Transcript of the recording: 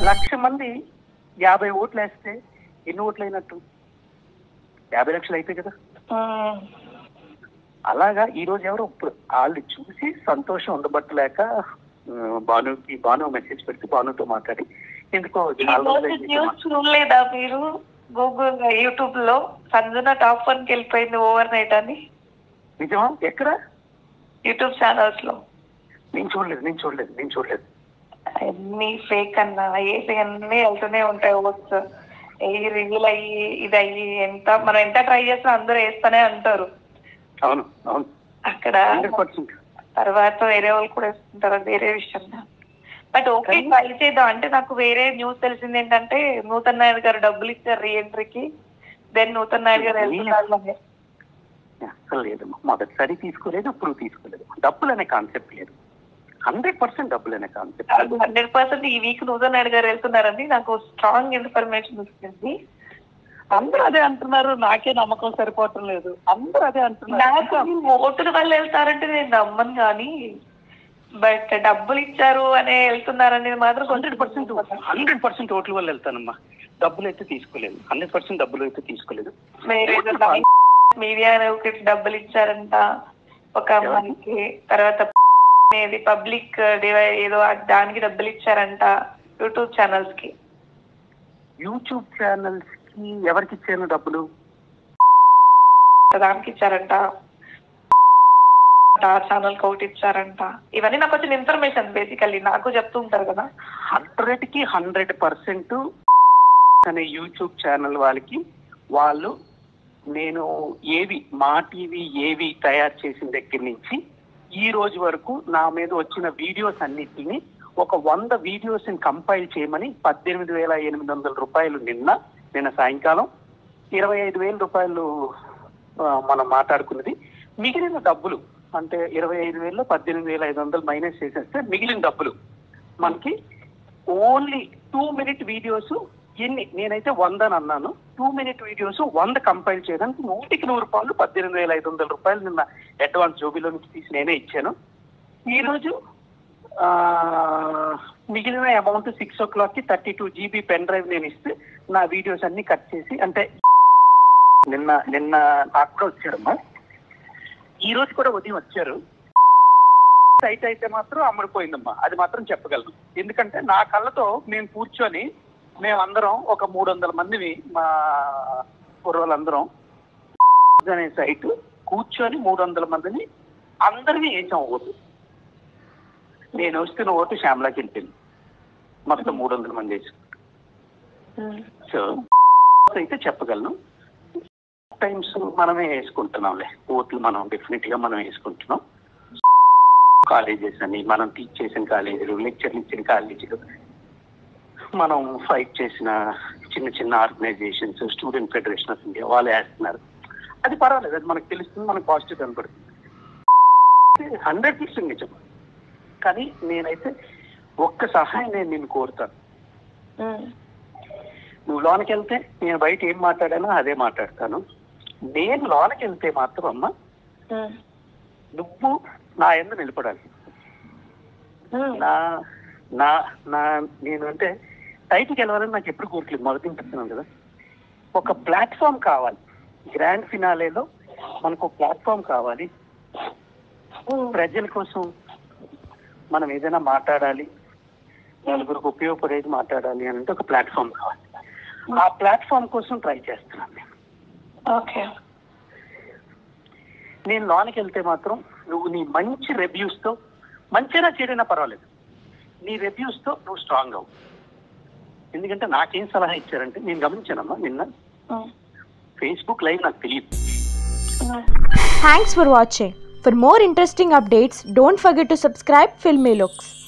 లక్ష మంది యాభై ఓట్లు వేస్తే ఎన్ని ఓట్లు అయినట్టు యాభై లక్షలు అయిపోయి కదా ఉమ్. అలాగా ఈ రోజు ఎవరో ఇప్పుడు వాళ్ళు చూసి సంతోషం ఉండబట్టలేక ఆ, భానుకి భాను మెసేజ్ పెడితే భానుతో మాట్లాడి ఎందుకో ఈ చాలా రోజు రోజులైంది న్యూస్ చూడలేదా మీరు గూగుల్ యూట్యూబ్ లో సంజన టాప్ వన్ కి వెళ్ళిపోయింది ఓవర్ నైట్ అని నిజమా ఎక్కడ యూట్యూబ్ ఛానల్స్ లో నేను చూడలేదు నేను చూడలేదు నేను చూడలేదు అన్ని ఫేక్ అన్న ఏసి అన్ని వెళ్తూనే ఉంటాయి ఓట్స్ ఏ రివీల్ అయ్యి ఇది అయ్యి ఎంత మనం ఎంత ట్రై చేసినా అందరూ వేస్తూనే అంటారు అవును అవును అక్కడ హండ్రెడ్ పర్సెంట్ తర్వాత వేరే వాళ్ళు కూడా వేస్తుంటారు అది వేరే విషయం బట్ ఓకే కానీ- ట్రై చేద్దాం అంటే నాకు వేరే న్యూస్ తెలిసింది ఏంటంటే నూతన్ నాయుడు గారు డబ్బులు ఇచ్చారు రీఎంట్రీకి దెన్ నూతన్ నాయుడు గారు వెళ్తున్నారు అని. అసలు లేదు మొదటిసారి తీసుకోలేదు ఇప్పుడు తీసుకోలేదు డబ్బులు అనే కాన్సెప్ట్ లేదు హండ్రెడ్ పర్సెంట్ డబ్బులు అనే కాన్సెప్ట్ లేదు హండ్రెడ్ పర్సెంట్ ఈ వీక్ నూతన్ నాయుడు గారు వెళ్తున్నారని నాకు స్ట్రాంగ్ ఇన్ఫర్మేషన్ వచ్చింది అందరూ అదే అంటున్నారు నాకే నమ్మకం సరిపోవటం లేదు అందరూ అదే నాకు అంటున్నారు ఈ ఓటుల వల్ల వెళ్తారంటే నేను నమ్మను కానీ బట్ డబ్బులు ఇచ్చారు అనే వెళ్తున్నారనేది మాత్రం హండ్రెడ్ పర్సెంట్ హండ్రెడ్ పర్సెంట్ ఓట్ల వల్ల వెళ్తానమ్మా డబ్బులు అయితే తీసుకోలేదు హండ్రెడ్ పర్సెంట్ డబ్బులు అయితే తీసుకోలేదు మీడియా డబ్బులు ఇచ్చారంట ఒక అమ్మాయికి తర్వాత అనేది పబ్లిక్ డివై ఏదో దానికి డబ్బులు ఇచ్చారంట యూట్యూబ్ ఛానల్స్ కి యూట్యూబ్ ఛానల్స్ కి ఎవరికి ఇచ్చాను డబ్బులు దానికి ఇచ్చారంట ఆ ఛానల్ కి ఒకటి ఇచ్చారంట ఇవన్నీ నాకు వచ్చిన ఇన్ఫర్మేషన్ బేసికల్లీ నాకు చెప్తూ ఉంటారు కదా హండ్రెడ్ కి హండ్రెడ్ పర్సెంట్ అనే యూట్యూబ్ ఛానల్ వాళ్ళకి వాళ్ళు నేను ఏవి మా టీవీ ఏవి తయారు చేసిన దగ్గర నుంచి ఈ రోజు వరకు నా మీద వచ్చిన వీడియోస్ అన్నిటిని ఒక వంద వీడియోస్ కంపైల్ చేయమని పద్దెనిమిది వేల ఎనిమిది వందల రూపాయలు నిన్న నిన్న సాయంకాలం ఇరవై ఐదు వేల రూపాయలు ఆ, మనం మాట్లాడుకున్నది మిగిలిన డబ్బులు అంటే ఇరవై ఐదు వేలలో పద్దెనిమిది వేల ఐదు వందలు మైనస్ చేసేస్తే మిగిలిన డబ్బులు మనకి ఓన్లీ టూ మినిట్ వీడియోస్ ఎన్ని నేనైతే వంద అని అన్నాను టూ మినిట్ వీడియోస్ వంద కంపైల్ చేయడానికి నూటికి నూరు రూపాయలు పద్దెనిమిది వేల ఐదు వందల రూపాయలు నిన్న అడ్వాన్స్ జోబీలో నుంచి తీసి నేనే ఇచ్చాను ఈ రోజు ఆ, మిగిలిన అమౌంట్ సిక్స్ ఓ క్లాక్ కి thirty two GB pen drive నేను ఇస్తే నా వీడియోస్ అన్ని కట్ చేసి అంటే నిన్న నిన్న నాకు కూడా వచ్చారమ్మా ఈ రోజు కూడా ఉదయం వచ్చారు సైట్ అయితే మాత్రం అమ్ముడిపోయిందమ్మా అది మాత్రం చెప్పగలను ఎందుకంటే నా కళ్ళతో మేము కూర్చొని మేమందరం ఒక మూడు వందల మందిని మా కుర్రోళ్ళందరం అనే సైట్ కూర్చొని మూడు వందల మందిని అందరినీ వేసాం ఓటు నేను వస్తున్న ఓటు శ్యామలాకి వెళ్ళిపోయింది మొత్తం మూడు వందల మంది వేసి సో అయితే చెప్పగలను టైమ్స్ మనమే వేసుకుంటున్నాంలే ఓట్లు మనం డెఫినెట్ గా మనం వేసుకుంటున్నాం కాలేజెస్ అని మనం టీచ్ చేసిన కాలేజీలు లెక్చర్లు ఇచ్చిన కాలేజీలు మనం ఫైట్ చేసిన చిన్న చిన్న organisations student federation of India వాళ్ళు వేస్తున్నారు అది పర్వాలేదు అది మనకు తెలుస్తుంది మనకు పాజిటివ్ కనపడుతుంది హండ్రెడ్ పర్సెంట్ నిజం కానీ నేనైతే ఒక్క సహాయం నేను నిన్ను కోరుతాను నువ్వు లోనకి వెళ్తే నేను బయట ఏం మాట్లాడానో అదే మాట్లాడతాను నేను లోనకి వెళ్తే మాత్రం అమ్మ నువ్వు నా ఎందు నిలబడాలి నా నా నా నేను అంటే టైట్కి వెళ్ళాలని నాకు ఎప్పుడు కోరట్లేదు మొదటి నుంచి చెప్తున్నాను కదా ఒక ప్లాట్ఫామ్ కావాలి గ్రాండ్ ఫినాలేలో మనకు ప్లాట్ఫామ్ కావాలి ప్రజల కోసం మనం ఏదైనా మాట్లాడాలి నలుగురికి ఉపయోగపడేది మాట్లాడాలి అని అంటే ఒక ప్లాట్ఫామ్ కావాలి ఆ ప్లాట్ఫామ్ కోసం ట్రై చేస్తున్నాను నేను ఓకే నేను లోనికి వెళ్తే మాత్రం నువ్వు నీ మంచి రివ్యూస్ తో మంచిగా చెడైనా పర్వాలేదు నీ రివ్యూస్ తో నువ్వు స్ట్రాంగ్ అవు ఎందుకంటే నాకేం సలహా ఇచ్చారంటే నేను గమనించానమ్మా నిన్న ఫేస్బుక్ లైవ్ నాకు తెలియదు Thanks for watching. For more interesting updates, don't forget to subscribe Filmy Looks.